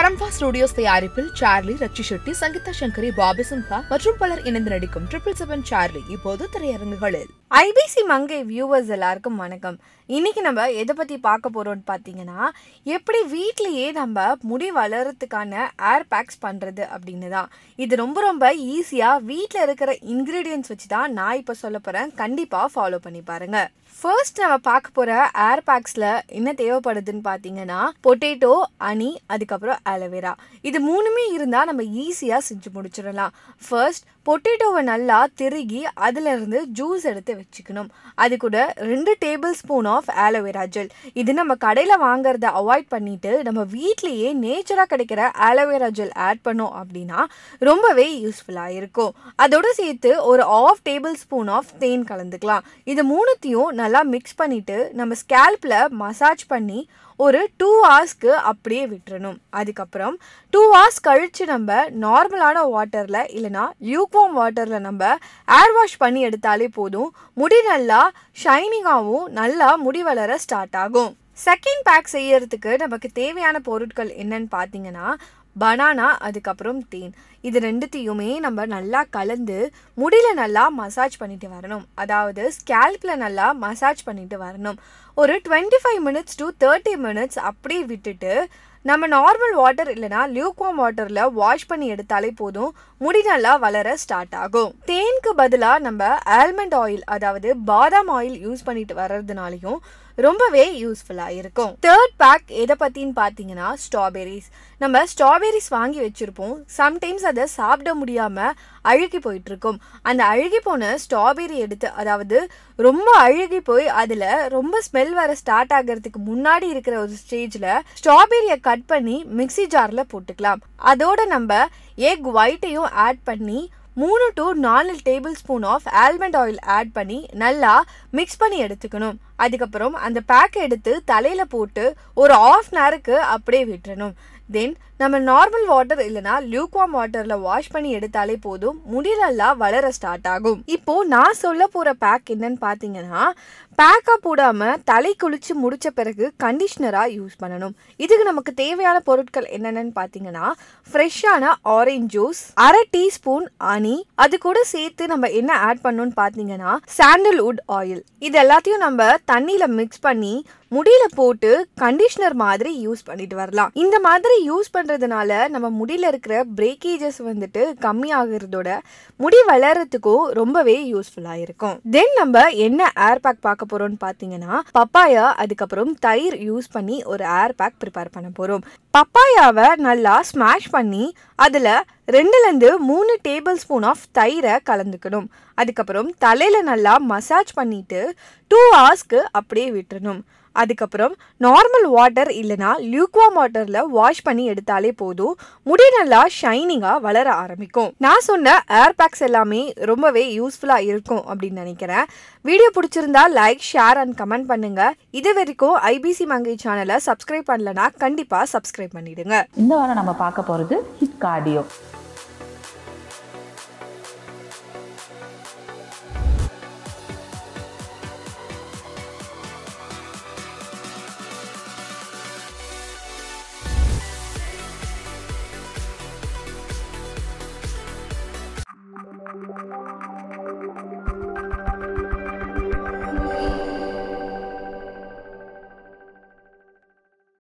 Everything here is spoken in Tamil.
ரன்வா ஸ்டுடியோஸ் தயாரிப்பில் சார்லி ரச்சி ஷெட்டி சங்கீதா சங்கரி பாபி சிம்ஹா மற்றும் பலர் இணைந்து நடிக்கும் ட்ரிபிள் செவன் சார்லி இப்போது திரையரங்குகளில் ஐபிசி மங்கை வியூவர்ஸ் எல்லாருக்கும் வணக்கம் இன்னைக்கு நம்ம எதை பற்றி பார்க்க போகிறோம்னு பார்த்தீங்கன்னா எப்படி வீட்லேயே நம்ம முடி வளர்கிறதுக்கான ஏர் பேக்ஸ் பண்ணுறது அப்படின்னு தான் இது ரொம்ப ரொம்ப ஈஸியாக வீட்டில் இருக்கிற இன்க்ரீடியன்ஸ் வச்சு தான் நான் இப்போ சொல்ல போகிறேன் கண்டிப்பாக ஃபாலோ பண்ணி பாருங்க ஃபர்ஸ்ட் நம்ம பார்க்க போகிற ஏர் பேக்ஸில் என்ன தேவைப்படுதுன்னு பார்த்தீங்கன்னா பொட்டேட்டோ அனி அதுக்கப்புறம் ஆலோவேரா இது மூணுமே இருந்தால் நம்ம ஈஸியாக செஞ்சு முடிச்சிடலாம் ஃபர்ஸ்ட் பொட்டேட்டோவை நல்லா திருகி அதிலிருந்து ஜூஸ் எடுத்து வச்சுக்கணும் அது கூட ரெண்டு table spoon of aloe vera gel இது நம்ம கடையில் வாங்குறத அவாய்ட் பண்ணிட்டு நம்ம வீட்லேயே நேச்சராக கிடைக்கிற ஆலோவேரா ஜெல் ஆட் பண்ணோம் அப்படின்னா ரொம்பவே யூஸ்ஃபுல்லாக இருக்கும் அதோட சேர்த்து ஒரு ஆஃப் டேபிள் ஸ்பூன் ஆஃப் தேன் கலந்துக்கலாம் இது மூணுத்தையும் நல்லா மிக்ஸ் பண்ணிட்டு நம்ம ஸ்கேல்பில் மசாஜ் பண்ணி ஒரு டூ ஹவர்ஸ்க்கு அப்படியே விட்டுறணும் அதுக்கப்புறம் டூ ஹவர்ஸ் கழித்து நம்ம நார்மலான வாட்டரில் இல்லைனா லியூக்வாம் வாட்டரில் நம்ம ஏர் வாஷ் பண்ணி எடுத்தாலே போதும் முடி நல்லா ஷைனிங்காகவும் நல்லா முடி வளர ஸ்டார்ட் ஆகும் செகண்ட் பேக் செய்யறதுக்கு நமக்கு தேவையான பொருட்கள் என்னன்னு பார்த்தீங்கன்னா பனானா அதுக்கப்புறம் தேன் இது ரெண்டுத்தையுமே நம்ம நல்லா கலந்து முடியல நல்லா மசாஜ் பண்ணிட்டு வரணும் அதாவது ஸ்கேல்பில் நல்லா மசாஜ் பண்ணிட்டு வரணும் ஒரு twenty five minutes to thirty minutes அப்படியே விட்டுட்டு நம்ம நார்மல் வாட்டர் இல்லைனா லியூக்வாம் வாட்டரில் வாஷ் பண்ணி எடுத்தாலே போதும் முடி நல்லா வளர ஸ்டார்ட் ஆகும் தேனுக்கு பதிலாக நம்ம ஆல்மண்ட் ஆயில் அதாவது பாதாம் ஆயில் யூஸ் பண்ணிட்டு வர்றதுனாலையும் ரொம்பவே யூஸ்ஃபுல்லாக இருக்கும் தேர்ட் பேக் எதை பற்றின்னு பார்த்தீங்கன்னா ஸ்ட்ராபெரிஸ் நம்ம ஸ்ட்ராபெரிஸ் வாங்கி வச்சுருப்போம் சம்டைம்ஸ் அதை சாப்பிட முடியாமல் அழுகி போயிட்டு இருக்கும் அந்த அழுகி போன ஸ்ட்ராபெரி எடுத்து அதாவது ரொம்ப அழுகி போய் அதில் ரொம்ப ஸ்மெல் வர ஸ்டார்ட் ஆகிறதுக்கு முன்னாடி இருக்கிற ஒரு ஸ்டேஜில் ஸ்ட்ராபெரியை கட் பண்ணி மிக்ஸி ஜாரில் போட்டுக்கலாம் அதோட நம்ம எக் ஒயிட்டையும் ஆட் பண்ணி மூணு டு நாலு table spoon of almond oil add பண்ணி நல்லா மிக்ஸ் பண்ணி எடுத்துக்கணும் அதுக்கப்புறம் அந்த பேக்கை எடுத்து தலையில் போட்டு ஒரு ஆஃப் அன் ஹவருக்கு அப்படியே விட்டுறணும் தென் நம்ம நார்மல் வாட்டர் இல்லைனா லியூக்வாம் வாட்டரில் வாஷ் பண்ணி எடுத்தாலே போதும் முடியலெல்லாம் வளர ஸ்டார்ட் ஆகும் இப்போ நான் சொல்ல போகிற பேக் என்னன்னு பார்த்தீங்கன்னா பேக்காக போடாமல் தலை குளிச்சு முடிச்ச பிறகு கண்டிஷ்னராக யூஸ் பண்ணணும் இதுக்கு நமக்கு தேவையான பொருட்கள் என்னென்னு பார்த்தீங்கன்னா ஃப்ரெஷ்ஷான ஆரஞ்ச் ஜூஸ் அரை டீஸ்பூன் அனி அது கூட சேர்த்து நம்ம என்ன ஆட் பண்ணணும்னு பார்த்தீங்கன்னா சாண்டல்வுட் ஆயில் இது எல்லாத்தையும் நம்ம தண்ணியில் மிக்ஸ் பண்ணி முடியில போட்டு கண்டிஷ்னர் மாதிரி யூஸ் பண்ணிட்டு வரலாம் இந்த மாதிரி யூஸ் பண்றதுனால நம்ம முடியில இருக்கிற பிரேக்கேஜஸ் வந்துட்டு கம்மியாகிறதோட முடி வளர்றதுக்கும் ரொம்பவே யூஸ்ஃபுல்லா இருக்கும் தென் நம்ம என்ன ஏர் பேக் பார்க்க போறோம்னு பார்த்தீங்கன்னா பப்பாயா அதுக்கப்புறம் தயிர் யூஸ் பண்ணி ஒரு ஏர் பேக் ப்ரிப்பேர் பண்ண போறோம் பப்பாயாவை நல்லா ஸ்மாஷ் பண்ணி அதில் ரெண்டுலேருந்து மூணு டேபிள் ஸ்பூன் ஆஃப் தயிரை கலந்துக்கணும் அதுக்கப்புறம் தலையில் நல்லா மசாஜ் பண்ணிட்டு டூ ஹவர்ஸ்க்கு அப்படியே விட்டுறணும் அதுக்கப்புறம் நார்மல் வாட்டர் இல்லைனா லியூக்வாம் வாட்டரில் வாஷ் பண்ணி எடுத்தாலே போதும் முடி நல்லா ஷைனிங்காக வளர ஆரம்பிக்கும் நான் சொன்ன ஏர் பேக்ஸ் எல்லாமே ரொம்பவே யூஸ்ஃபுல்லாக இருக்கும் அப்படின்னு நினைக்கிறேன் வீடியோ பிடிச்சிருந்தா லைக் ஷேர் அண்ட் கமெண்ட் பண்ணுங்க இது வரைக்கும் ஐபிசி மங்கை சேனலை சப்ஸ்கிரைப் பண்ணலனா கண்டிப்பாக சப்ஸ்கிரைப் பண்ணிடுங்க இந்த வாரம் நம்ம பார்க்க போகிறது ஹிட் கார்டியோ